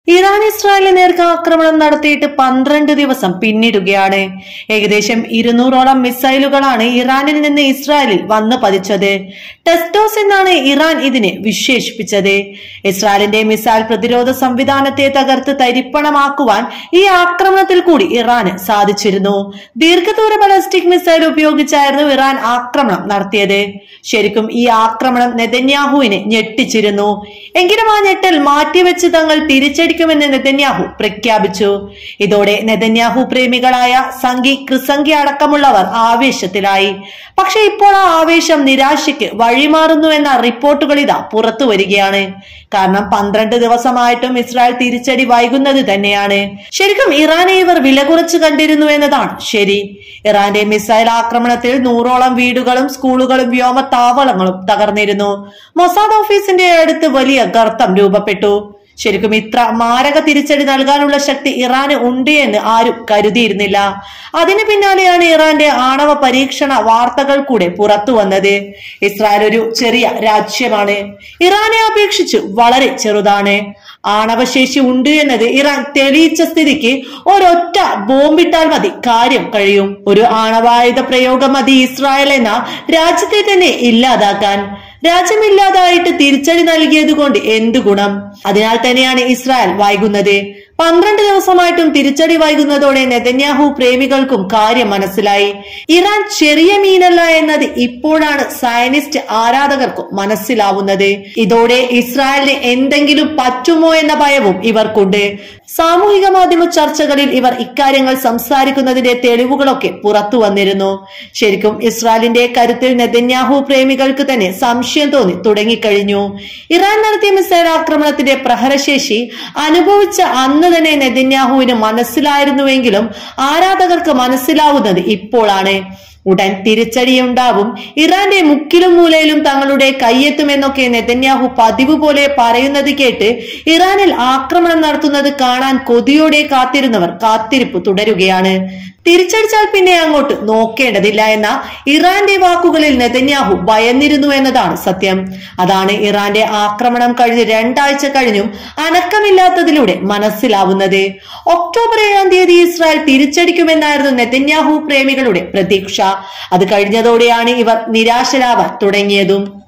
Iran ഇസ്രായേലിന് നേർക്ക് ആക്രമണം നടത്തിയിട്ട് പന്ത്രണ്ട് ദിവസം പിന്നിടുകയാണ് ഏകദേശം ഇരുന്നൂറോളം മിസൈലുകളാണ് ഇറാനിൽ നിന്ന് ഇസ്രായേലിൽ വന്നു പതിച്ചത് ടെസ്റ്റോസ് എന്നാണ് ഇറാൻ ഇതിനെ വിശേഷിപ്പിച്ചത് ഇസ്രായേലിന്റെ മിസൈൽ പ്രതിരോധ സംവിധാനത്തെ തകർത്ത് തരിപ്പണമാക്കുവാൻ ഈ ആക്രമണത്തിൽ കൂടി ഇറാന് സാധിച്ചിരുന്നു ദീർഘദൂര ബലസ്റ്റിക് മിസൈൽ ഉപയോഗിച്ചായിരുന്നു ഇറാൻ ആക്രമണം നടത്തിയത് ശരിക്കും ഈ ആക്രമണം നെതന്യാഹുവിനെ ഞെട്ടിച്ചിരുന്നു എങ്കിലും ആ ഞെട്ടൽ മാറ്റിവെച്ച് തങ്ങൾ തിരിച്ചടിക്കുമെന്ന് നെതന്യാഹു പ്രഖ്യാപിച്ചു ഇതോടെ നെതന്യാഹു പ്രേമികളായ സംഘി ക്രിസംഗി അടക്കമുള്ളവർ ആവേശത്തിലായി പക്ഷെ ഇപ്പോൾ ആ ആവേശം നിരാശയ്ക്ക് വഴിമാറുന്നു എന്ന റിപ്പോർട്ടുകൾ ഇതാ പുറത്തു വരികയാണ് കാരണം പന്ത്രണ്ട് ദിവസമായിട്ടും ഇസ്രായേൽ തിരിച്ചടി വൈകുന്നത് തന്നെയാണ് ശരിക്കും ഇറാനെ ഇവർ വില കുറച്ച് കണ്ടിരുന്നു എന്നതാണ് ശരി ഇറാന്റെ മിസൈൽ ആക്രമണത്തിൽ നൂറോളം വീടുകളും സ്കൂളുകളും വ്യോമത്താവളങ്ങളും തകർന്നിരുന്നു മൊസാദ് ഓഫീസിന്റെ അടുത്ത് വലിയ ഗർത്തം രൂപപ്പെട്ടു ശരിക്കും ഇത്ര മാരക തിരിച്ചടി നൽകാനുള്ള ശക്തി ഇറാന് ഉണ്ട് എന്ന് ആരും കരുതിയിരുന്നില്ല അതിന് പിന്നാലെയാണ് ഇറാന്റെ ആണവ പരീക്ഷണ വാർത്തകൾ കൂടെ പുറത്തു വന്നത് ഇസ്രായേൽ ഒരു ചെറിയ രാജ്യമാണ് ഇറാനെ അപേക്ഷിച്ച് വളരെ ചെറുതാണ് ആണവശേഷി ഉണ്ട് എന്നത് ഇറാൻ തെളിയിച്ച സ്ഥിതിക്ക് ഒരൊറ്റ ബോംബിട്ടാൽ മതി കാര്യം കഴിയും ഒരു ആണവായുധ പ്രയോഗം മതി ഇസ്രായേൽ എന്ന രാജ്യത്തെ തന്നെ ഇല്ലാതാക്കാൻ രാജ്യമില്ലാതായിട്ട് തിരിച്ചടി നൽകിയത് കൊണ്ട് എന്ത് ഗുണം അതിനാൽ തന്നെയാണ് ഇസ്രായേൽ വൈകുന്നത് പന്ത്രണ്ട് ദിവസമായിട്ടും തിരിച്ചടി വൈകുന്നതോടെ നെതന്യാഹു പ്രേമികൾക്കും കാര്യം മനസ്സിലായി ഇറാൻ ചെറിയ മീനല്ല എന്നത് ഇപ്പോഴാണ് സയനിസ്റ്റ് ആരാധകർക്കും മനസ്സിലാവുന്നത് ഇതോടെ ഇസ്രായേലിന് എന്തെങ്കിലും പറ്റുമോ എന്ന ഭയവും ഇവർക്കുണ്ട് സാമൂഹിക മാധ്യമ ചർച്ചകളിൽ ഇവർ ഇക്കാര്യങ്ങൾ സംസാരിക്കുന്നതിന്റെ തെളിവുകളൊക്കെ പുറത്തു വന്നിരുന്നു ശരിക്കും ഇസ്രായേലിന്റെ കരുത്തിൽ നെതന്യാഹു പ്രേമികൾക്ക് തന്നെ സംശയം തോന്നി തുടങ്ങിക്കഴിഞ്ഞു ഇറാൻ നടത്തിയ മിസൈൽ ആക്രമണത്തിന്റെ പ്രഹരശേഷി അനുഭവിച്ച അന്ന് തന്നെ നെതന്യാഹുവിന് മനസ്സിലായിരുന്നുവെങ്കിലും ആരാധകർക്ക് മനസ്സിലാവുന്നത് ഇപ്പോഴാണ് ഉടൻ തിരിച്ചടിയുണ്ടാവും ഇറാന്റെ മുക്കിലും മൂലയിലും തങ്ങളുടെ കയ്യെത്തുമെന്നൊക്കെ നെതന്യാഹു പതിവ് പോലെ പറയുന്നത് കേട്ട് ഇറാനിൽ ആക്രമണം നടത്തുന്നത് കാണാൻ കൊതിയോടെ കാത്തിരുന്നവർ കാത്തിരിപ്പ് തുടരുകയാണ് തിരിച്ചടിച്ചാൽ പിന്നെ അങ്ങോട്ട് നോക്കേണ്ടതില്ല എന്ന ഇറാന്റെ വാക്കുകളിൽ നെതന്യാഹു ഭയന്നിരുന്നു എന്നതാണ് സത്യം അതാണ് ഇറാന്റെ ആക്രമണം കഴിഞ്ഞ് രണ്ടാഴ്ച കഴിഞ്ഞും അനക്കമില്ലാത്തതിലൂടെ മനസ്സിലാവുന്നത് ഒക്ടോബർ ഏഴാം തീയതി ഇസ്രായേൽ തിരിച്ചടിക്കുമെന്നായിരുന്നു നെതന്യാഹു പ്രേമികളുടെ പ്രതീക്ഷ അത് കഴിഞ്ഞതോടെയാണ് ഇവർ നിരാശരാവാൻ തുടങ്ങിയതും